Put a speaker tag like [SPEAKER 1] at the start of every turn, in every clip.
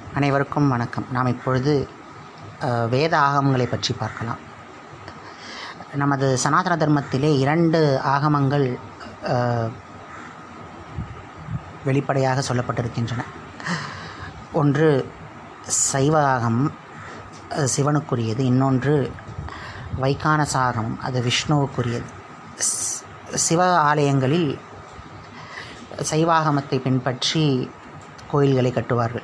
[SPEAKER 1] அனைவருக்கும் வணக்கம் நாம் இப்பொழுது அஹ், வேத ஆகமங்களை பற்றி பார்க்கலாம் நமது சனாதன தர்மத்திலே இரண்டு ஆகமங்கள் அஹ், வெளிப்படையாக சொல்லப்பட்டிருக்கின்றன ஒன்று சைவ ஆகமம் அது சிவனுக்குரியது இன்னொன்று வைகானச ஆகமம் அது விஷ்ணுவுக்குரியது ஸ்- சிவ ஆலயங்களில் சைவாகமத்தை பின்பற்றி கோயில்களை கட்டுவார்கள்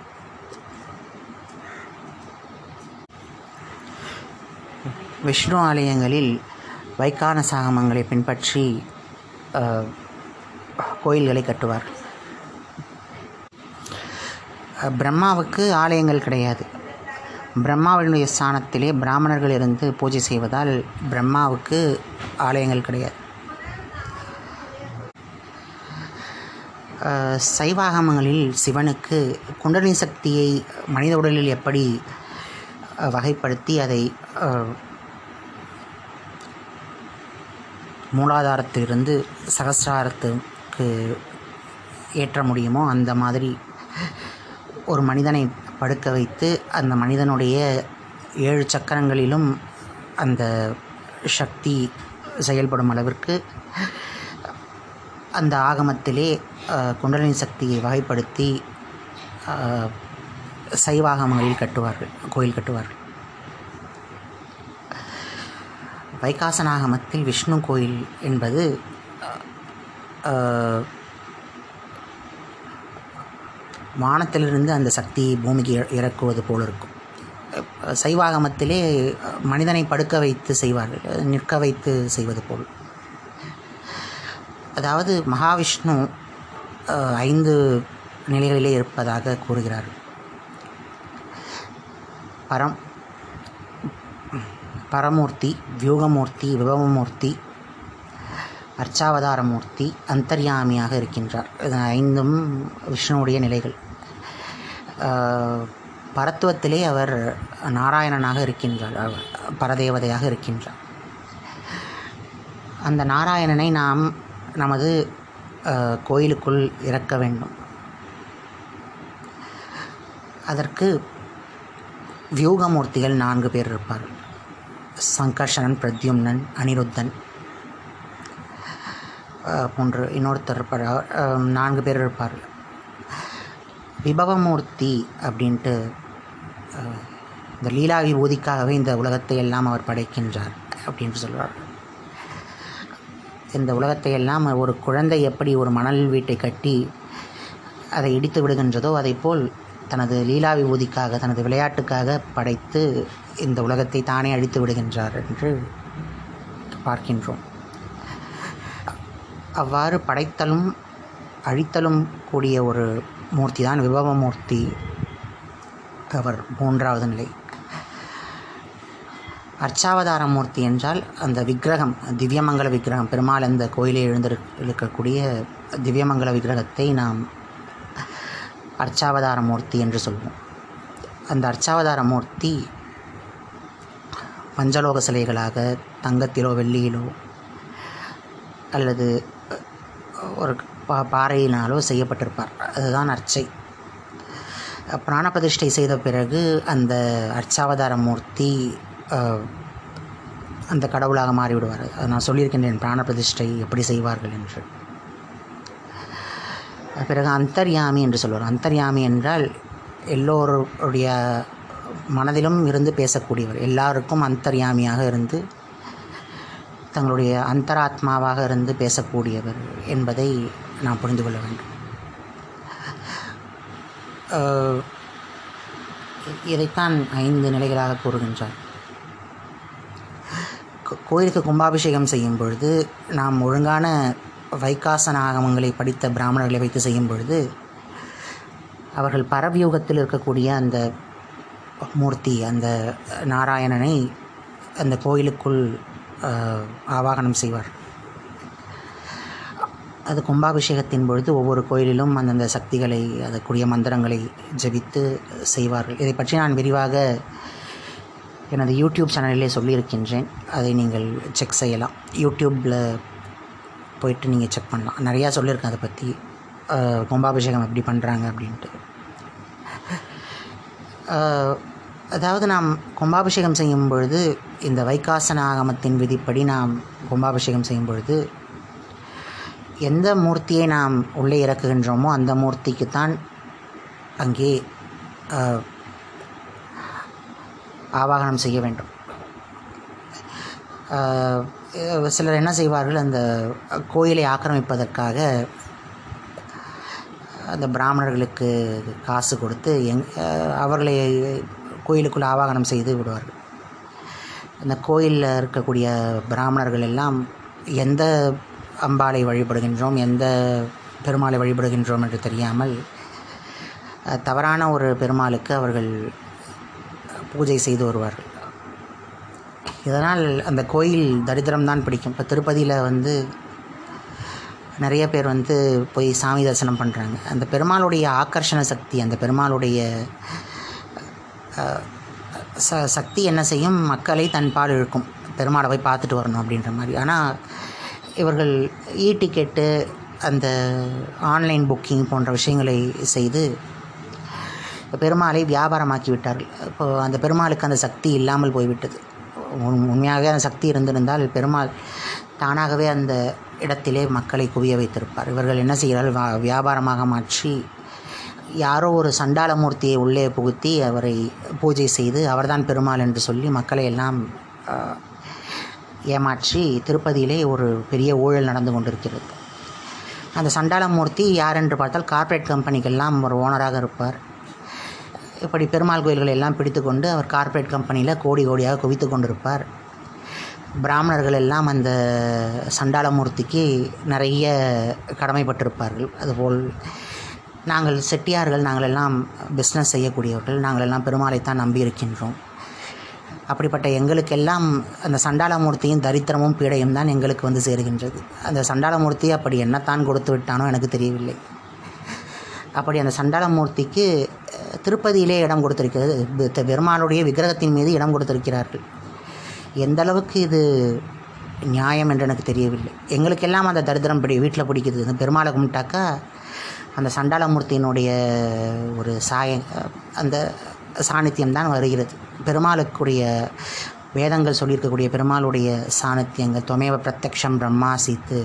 [SPEAKER 1] விஷ்ணு ஆலயங்களில் வைகான சாகமங்களை பின்பற்றி அஹ், கோயில்களை கட்டுவார்கள் அஹ், பிரம்மாவுக்கு ஆலயங்கள் கிடையாது பிரம்மாவினுடைய ஸ்தானத்திலே பிராமணர்கள் இருந்து பூஜை செய்வதால் பிரம்மாவுக்கு ஆலயங்கள் கிடையாது அஹ், சைவாகமங்களில் சிவனுக்கு குண்டலினி சக்தியை மனித உடலில் எப்படி அஹ், வகைப்படுத்தி அதை அஹ், மூலாதாரத்திலிருந்து சகசிராரத்துக்கு ஏற்ற முடியுமோ அந்த மாதிரி ஒரு மனிதனை படுக்க வைத்து அந்த மனிதனுடைய ஏழு சக்கரங்களிலும் அந்த சக்தி செயல்படும் அளவிற்கு அந்த ஆகமத்திலே அஹ், குண்டலினி சக்தியை வகைப்படுத்தி அஹ், சைவாகமங்களில் கட்டுவார்கள் கோயில் கட்டுவார்கள் வைகாசனாகமத்தில் விஷ்ணு கோயில் என்பது அஹ், வானத்திலிருந்து அந்த சக்தியை பூமிக்கு இற- இறக்குவது போல் இருக்கும் அஹ், சைவாகமத்திலே அஹ், மனிதனை படுக்க வைத்து செய்வார்கள் அஹ், நிற்க வைத்து செய்வது போல் அதாவது மகாவிஷ்ணு அஹ், ஐந்து நிலைகளிலே இருப்பதாக கூறுகிறார்கள் பரம் பரமூர்த்தி வியூகமூர்த்தி விபவமூர்த்தி அர்ச்சாவதாரமூர்த்தி அந்தர்யாமியாக இருக்கின்றார் இது ஐந்தும் விஷ்ணுவுடைய நிலைகள் ஆஹ், பரத்துவத்திலே அவர் நாராயணனாக இருக்கின்றார் அவர் பரதேவதையாக இருக்கின்றார் அந்த நாராயணனை நாம் நமது ஆஹ், கோயிலுக்குள் இறக்க வேண்டும் அதற்கு வியூகமூர்த்திகள் நான்கு பேர் இருப்பார்கள் சங்கர்ஷணன் பிரத்யும்னன் அனிருத்தன் அஹ், போன்று இன்னொருத்தர் இருப்பார் அவர், அஹ், நான்கு பேர் இருப்பார்கள் விபவமூர்த்தி அப்படின்ட்டு அஹ், இந்த லீலா விபூதிக்காகவே இந்த உலகத்தை எல்லாம் அவர் படைக்கின்றார் அப்படின்ட்டு சொல்கிறார் இந்த உலகத்தை எல்லாம் ஒரு குழந்தை எப்படி ஒரு மணல் வீட்டை கட்டி அதை இடித்து விடுகின்றதோ அதைப்போல் தனது லீலா விபூதிக்காக தனது விளையாட்டுக்காக படைத்து இந்த உலகத்தை தானே அழித்து விடுகின்றார் என்று பார்க்கின்றோம் அவ்வாறு படைத்தலும் அழித்தலும் கூடிய ஒரு மூர்த்தி தான் விபவமூர்த்தி அவர் மூன்றாவது நிலை அர்ச்சாவதார மூர்த்தி என்றால் அந்த விக்கிரகம் திவ்யமங்கல விக்கிரகம் பெருமாள் அந்த கோயிலில் எழுந்திருக்கக்கூடிய திவ்யமங்கல விக்கிரகத்தை நாம் அர்ச்சாவதார மூர்த்தி என்று சொல்வோம் அந்த அர்ச்சாவதார மூர்த்தி பஞ்சலோக சிலைகளாக தங்கத்திலோ வெள்ளியிலோ அல்லது ஒரு பா பாறையினாலோ செய்யப்பட்டிருப்பார் அதுதான் அர்ச்சை பிராண பிரதிஷ்டை செய்த பிறகு அந்த அர்ச்சாவதார மூர்த்தி அஹ், அந்த கடவுளாக மாறிவிடுவார் அது நான் சொல்லியிருக்கின்றேன் பிராண பிரதிஷ்டை எப்படி செய்வார்கள் என்று பிறகு அந்தர்யாமி என்று சொல்வார் அந்தர்யாமி என்றால் எல்லோருடைய மனதிலும் இருந்து பேசக்கூடியவர் எல்லாருக்கும் அந்தர்யாமியாக இருந்து தங்களுடைய அந்தராத்மாவாக இருந்து பேசக்கூடியவர் என்பதை நாம் புரிந்து கொள்ள வேண்டும் அஹ், இதைத்தான் ஐந்து நிலைகளாக கூறுகின்றார் கோ- கோயிலுக்கு கும்பாபிஷேகம் செய்யும் பொழுது நாம் ஒழுங்கான வைகாசன ஆகமங்களை படித்த பிராமணர்களை வைத்து செய்யும் பொழுது அவர்கள் பரவியூகத்தில் இருக்கக்கூடிய அந்த மூர்த்தி அந்த நாராயணனை அந்த கோயிலுக்குள் ஆஹ், ஆவாகனம் செய்வார் அது கும்பாபிஷேகத்தின் பொழுது ஒவ்வொரு கோயிலிலும் அந்தந்த சக்திகளை அதற்குரிய மந்திரங்களை ஜெபித்து செய்வார்கள் இதை பற்றி நான் விரிவாக எனது யூடியூப் சேனலிலே சொல்லியிருக்கின்றேன் அதை நீங்கள் செக் செய்யலாம் யூடியூப்பில் போயிட்டு நீங்கள் செக் பண்ணலாம் நிறையா சொல்லியிருக்கேன் அதை பற்றி அஹ், கும்பாபிஷேகம் எப்படி பண்ணுறாங்க அப்படின்ட்டு ஆஹ், அதாவது நாம் கும்பாபிஷேகம் செய்யும் பொழுது இந்த வைகாசன ஆகமத்தின் விதிப்படி நாம் கும்பாபிஷேகம் செய்யும் பொழுது எந்த மூர்த்தியை நாம் உள்ளே இறக்குகின்றோமோ அந்த மூர்த்திக்குத்தான் அங்கே ஆஹ், ஆவாகனம் செய்ய வேண்டும் ஆஹ், சிலர் என்ன செய்வார்கள் அந்த கோயிலை ஆக்கிரமிப்பதற்காக அந்த பிராமணர்களுக்கு காசு கொடுத்து எங் ஆஹ், அவர்களை கோயிலுக்குள் ஆவாகனம் செய்து விடுவார்கள் அந்த கோயிலில் இருக்கக்கூடிய பிராமணர்கள் எல்லாம் எந்த அம்பாளை வழிபடுகின்றோம் எந்த பெருமாளை வழிபடுகின்றோம் என்று தெரியாமல் அஹ், தவறான ஒரு பெருமாளுக்கு அவர்கள் பூஜை செய்து வருவார்கள் இதனால் அந்த கோயில் தரித்திரம் தான் பிடிக்கும் இப்போ திருப்பதியில் வந்து நிறைய பேர் வந்து போய் சாமி தரிசனம் பண்ணுறாங்க அந்த பெருமாளுடைய ஆக்கர்ஷண சக்தி அந்த பெருமாளுடைய அஹ், ச சக்தி என்ன செய்யும் மக்களை தன்பால் இழுக்கும் பெருமாளை போய் பார்த்துட்டு வரணும் அப்படின்ற மாதிரி ஆனால் இவர்கள் இ டிக்கெட்டு அந்த ஆன்லைன் புக்கிங் போன்ற விஷயங்களை செய்து பெருமாளை வியாபாரமாக்கி விட்டார்கள் இப்போ அந்த பெருமாளுக்கு அந்த சக்தி இல்லாமல் போய்விட்டது உண்- உண்மையாகவே அந்த சக்தி இருந்திருந்தால் பெருமாள் தானாகவே அந்த இடத்திலே மக்களை குவிய வைத்திருப்பார் இவர்கள் என்ன செய்கிறார்கள் வா- வியாபாரமாக மாற்றி யாரோ ஒரு சண்டாளமூர்த்தியை உள்ளே புகுத்தி அவரை பூஜை செய்து அவர்தான் பெருமாள் என்று சொல்லி மக்களை எல்லாம் ஆஹ், ஏமாற்றி திருப்பதியிலே ஒரு பெரிய ஊழல் நடந்து கொண்டிருக்கிறது அந்த சண்டாளமூர்த்தி யார் என்று பார்த்தால் கார்ப்பரேட் கம்பெனிக்கெல்லாம் ஒரு ஓனராக இருப்பார் இப்படி பெருமாள் கோயில்களை எல்லாம் பிடித்து கொண்டு அவர் கார்ப்பரேட் கம்பெனியில் கோடி கோடியாக குவித்து கொண்டிருப்பார் பிராமணர்கள் எல்லாம் அந்த சண்டாளமூர்த்திக்கு நிறைய கடமைப்பட்டிருப்பார்கள் அதுபோல் நாங்கள் செட்டியார்கள் நாங்கள் எல்லாம் பிஸ்னஸ் செய்யக்கூடியவர்கள் நாங்கள் எல்லாம் பெருமாளைத்தான் நம்பி இருக்கின்றோம் அப்படிப்பட்ட எங்களுக்கெல்லாம் அந்த சண்டாளமூர்த்தியின் தரித்திரமும் பீடையும் தான் எங்களுக்கு வந்து சேருகின்றது அந்த சண்டாளமூர்த்தி அப்படி என்னத்தான் கொடுத்து விட்டானோ எனக்கு தெரியவில்லை அப்படி அந்த சண்டாளமூர்த்திக்கு அஹ், திருப்பதியிலே இடம் கொடுத்திருக்கிறது பெ- பெருமாளுடைய விக்கிரகத்தின் மீது இடம் கொடுத்திருக்கிறார்கள் எந்த அளவுக்கு இது நியாயம் என்று எனக்கு தெரியவில்லை எங்களுக்கெல்லாம் அந்த தரித்திரம் பிடி வீட்டில் பிடிக்குது இந்த பெருமாளை கும்பிட்டாக்கா அந்த சண்டாளமூர்த்தியினுடைய ஒரு சாய அந்த சாநித்தியம் தான் வருகிறது பெருமாளுக்குரிய வேதங்கள் சொல்லியிருக்கக்கூடிய பெருமாளுடைய சாநித்தியங்கள் தொமேவ பிரத்யக்ஷம் பிரம்மாசித்து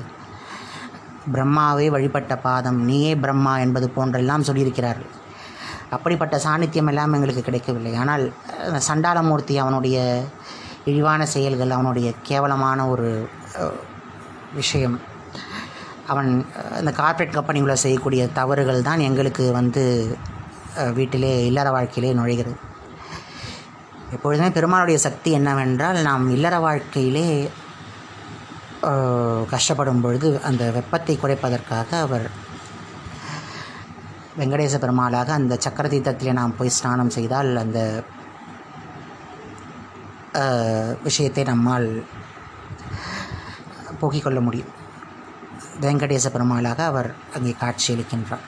[SPEAKER 1] பிரம்மாவே வழிபட்ட பாதம் நீயே பிரம்மா என்பது போன்றெல்லாம் சொல்லியிருக்கிறார்கள் அப்படிப்பட்ட சாநித்தியம் எல்லாம் எங்களுக்கு கிடைக்கவில்லை ஆனால் அந்த சண்டாளமூர்த்தி அவனுடைய இழிவான செயல்கள் அவனுடைய கேவலமான ஒரு அஹ், விஷயம் அவன் அஹ், இந்த கார்ப்பரேட் கம்பெனிகளை செய்யக்கூடிய தவறுகள் தான் எங்களுக்கு வந்து அஹ், வீட்டிலே இல்லற வாழ்க்கையிலே நுழைகிறது எப்பொழுதுமே பெருமாளுடைய சக்தி என்னவென்றால் நாம் இல்லற வாழ்க்கையிலே அஹ், கஷ்டப்படும் பொழுது அந்த வெப்பத்தை குறைப்பதற்காக அவர் வெங்கடேச பெருமாளாக அந்த சக்கர தீர்த்தத்திலே நாம் போய் ஸ்நானம் செய்தால் அந்த அஹ், விஷயத்தை நம்மால் போக்கிக் கொள்ள முடியும் வெங்கடேச பெருமாளாக அவர் அங்கே காட்சியளிக்கின்றார்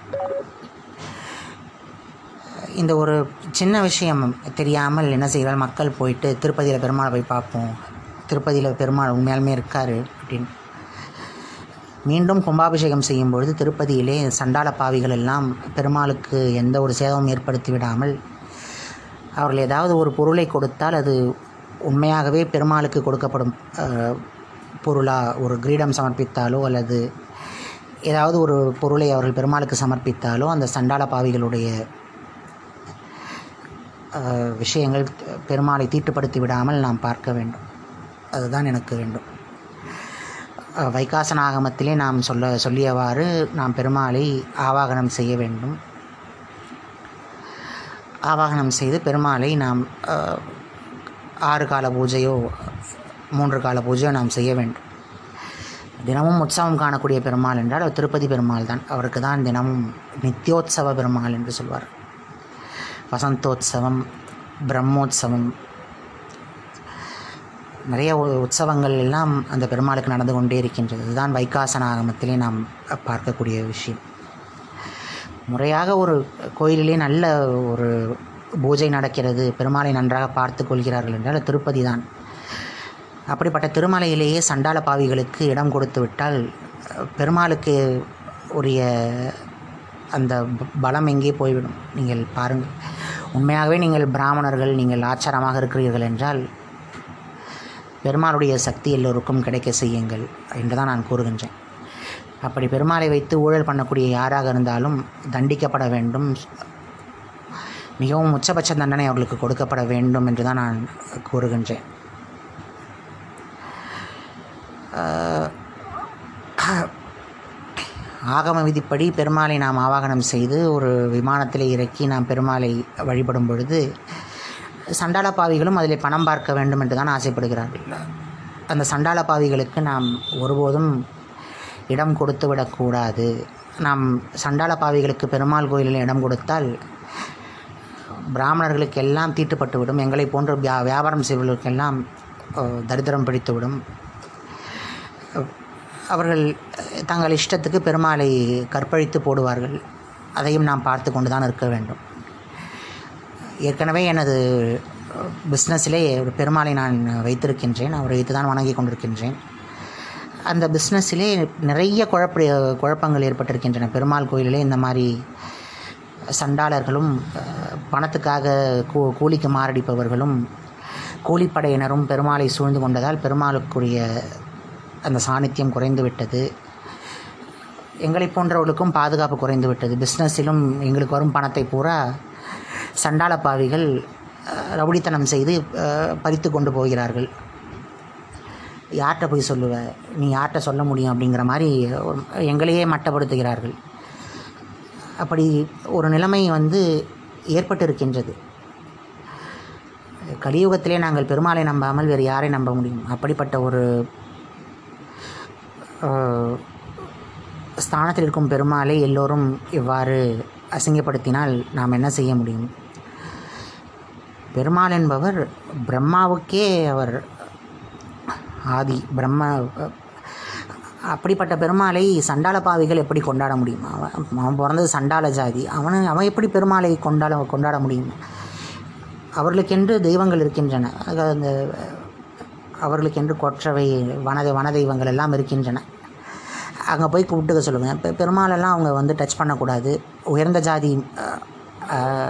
[SPEAKER 1] இந்த ஒரு சின்ன விஷயம் தெரியாமல் என்ன செய்வார் மக்கள் போயிட்டு திருப்பதியில் பெருமாளை போய் பார்ப்போம் திருப்பதியில் பெருமாள் உண்மையாலுமே இருக்கார் அப்படின்னு மீண்டும் கும்பாபிஷேகம் செய்யும் பொழுது திருப்பதியிலே சண்டாள பாவிகள் எல்லாம் பெருமாளுக்கு எந்த ஒரு சேதமும் ஏற்படுத்தி விடாமல் அவர்கள் ஏதாவது ஒரு பொருளை கொடுத்தால் அது உண்மையாகவே பெருமாளுக்கு கொடுக்கப்படும் அஹ், பொருளா ஒரு கிரீடம் சமர்ப்பித்தாலோ அல்லது ஏதாவது ஒரு பொருளை அவர்கள் பெருமாளுக்கு சமர்ப்பித்தாலோ அந்த சண்டாள பாவிகளுடைய அஹ், விஷயங்கள் பெருமாளை தீட்டுப்படுத்தி விடாமல் நாம் பார்க்க வேண்டும் அதுதான் எனக்கு வேண்டும் அஹ், வைகாசன ஆகமத்திலே நாம் சொல்ல சொல்லியவாறு நாம் பெருமாளை ஆவாகனம் செய்ய வேண்டும் ஆவாகனம் செய்து பெருமாளை நாம் அஹ், ஆறு கால பூஜையோ மூன்று கால பூஜையோ நாம் செய்ய வேண்டும் தினமும் உற்சவம் காணக்கூடிய பெருமாள் என்றால் அவர் திருப்பதி பெருமாள் தான் அவருக்கு தான் தினமும் நித்தியோத்சவ பெருமாள் என்று சொல்வார் வசந்தோத்சவம் பிரம்மோத்சவம் நிறைய உ- உற்சவங்கள் எல்லாம் அந்த பெருமாளுக்கு நடந்து கொண்டே இருக்கின்றது இதுதான் வைகாசன ஆகமத்திலே நாம் பார்க்கக்கூடிய விஷயம் முறையாக ஒரு கோயிலிலே நல்ல ஒரு பூஜை நடக்கிறது பெருமாளை நன்றாக பார்த்து கொள்கிறார்கள் என்றால் அது திருப்பதி தான் அப்படிப்பட்ட திருமலையிலேயே சண்டாள பாவிகளுக்கு இடம் கொடுத்து விட்டால் அஹ், பெருமாளுக்கு உரிய அந்த ப- பலம் எங்கே போய்விடும் நீங்கள் பாருங்கள் உண்மையாகவே நீங்கள் பிராமணர்கள் நீங்கள் ஆச்சாரமாக இருக்கிறீர்கள் என்றால் பெருமாளுடைய சக்தி எல்லோருக்கும் கிடைக்க செய்யுங்கள் என்று தான் நான் கூறுகின்றேன் அப்படி பெருமாளை வைத்து ஊழல் பண்ணக்கூடிய யாராக இருந்தாலும் தண்டிக்கப்பட வேண்டும் மிகவும் உச்சபட்ச தண்டனை அவர்களுக்கு கொடுக்கப்பட வேண்டும் என்று தான் நான் கூறுகின்றேன் ஆஹ், ஆகம விதிப்படி பெருமாளை நாம் ஆவாகனம் செய்து ஒரு விமானத்திலே இறக்கி நாம் பெருமாளை வழிபடும் பொழுது சண்டாள பாவிகளும் அதில் பணம் பார்க்க வேண்டும் என்று தான் ஆசைப்படுகிறார்கள் அந்த சண்டாள பாவிகளுக்கு நாம் ஒருபோதும் இடம் கொடுத்து விடக்கூடாது நாம் சண்டாள பாவிகளுக்கு பெருமாள் கோயிலில் இடம் கொடுத்தால் பிராமணர்களுக்கு எல்லாம் தீட்டுப்பட்டு விடும் எங்களை போன்ற வியா வியாபாரம் செய்வர்களுக்கெல்லாம் அஹ், தரித்திரம் பிடித்துவிடும் அவர்கள் தங்கள் இஷ்டத்துக்கு பெருமாளை கற்பழித்து போடுவார்கள் அதையும் நாம் பார்த்து கொண்டு தான் இருக்க வேண்டும் ஏற்கனவே எனது பிஸ்னஸிலே ஒரு பெருமாளை நான் வைத்திருக்கின்றேன் அவரை வைத்து தான் வணங்கி கொண்டிருக்கின்றேன் அந்த பிஸ்னஸிலே நிறைய குழப்ப குழப்பங்கள் ஏற்பட்டிருக்கின்றன பெருமாள் கோயிலிலே இந்த மாதிரி சண்டாளர்களும் அஹ், பணத்துக்காக கூ கூலிக்கு மாரடிப்பவர்களும் கூலிப்படையினரும் பெருமாளை சூழ்ந்து கொண்டதால் பெருமாளுக்குரிய அந்த சாநித்தியம் குறைந்து விட்டது எங்களை போன்றவர்களுக்கும் பாதுகாப்பு குறைந்து விட்டது பிஸ்னஸிலும் எங்களுக்கு வரும் பணத்தை பூரா சண்டாள பாவிகள் அஹ், ரவுடித்தனம் செய்து அஹ், பறித்து கொண்டு போகிறார்கள் யார்கிட்ட போய் சொல்லுவ நீ யார்கிட்ட சொல்ல முடியும் அப்படிங்கிற மாதிரி ஒரு- எங்களையே மட்டப்படுத்துகிறார்கள் அப்படி ஒரு நிலைமை வந்து ஏற்பட்டிருக்கின்றது கலியுகத்திலே நாங்கள் பெருமாளை நம்பாமல் வேறு யாரை நம்ப முடியும் அப்படிப்பட்ட ஒரு அஹ், ஸ்தானத்தில் இருக்கும் பெருமாளை எல்லோரும் இவ்வாறு அசிங்கப்படுத்தினால் நாம் என்ன செய்ய முடியும் பெருமாள் என்பவர் பிரம்மாவுக்கே அவர் ஆதி பிரம்ம அப்படிப்பட்ட பெருமாளை சண்டாள பாவிகள் எப்படி கொண்டாட முடியும் அவன் அவன் பிறந்தது சண்டாள ஜாதி அவனை அவன் எப்படி பெருமாளை கொண்டாட கொண்டாட முடியும் அவர்களுக்கென்று தெய்வங்கள் இருக்கின்றன அதாவது அந்த அவர்களுக்கென்று கொற்றவை வன வன தெய்வங்கள் எல்லாம் இருக்கின்றன அங்கே போய் கூப்பிட்டுக்க சொல்லுங்கள் இப்போ பெருமாளெல்லாம் அவங்க வந்து டச் பண்ணக்கூடாது உயர்ந்த ஜாதி அஹ், அஹ்,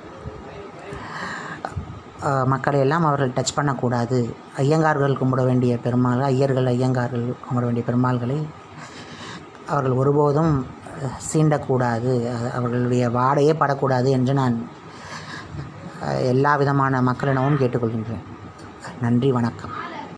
[SPEAKER 1] அஹ், மக்களை எல்லாம் அவர்கள் டச் பண்ணக்கூடாது ஐயங்கார்கள் கும்பிட வேண்டிய பெருமாள் ஐயர்கள் ஐயங்கார்கள் கும்பிட வேண்டிய பெருமாள்களை அவர்கள் ஒருபோதும் அஹ், சீண்டக்கூடாது அஹ், அவர்களுடைய வாடையே படக்கூடாது என்று நான் அஹ், எல்லா விதமான மக்களிடமும் கேட்டுக்கொள்கின்றேன் நன்றி வணக்கம்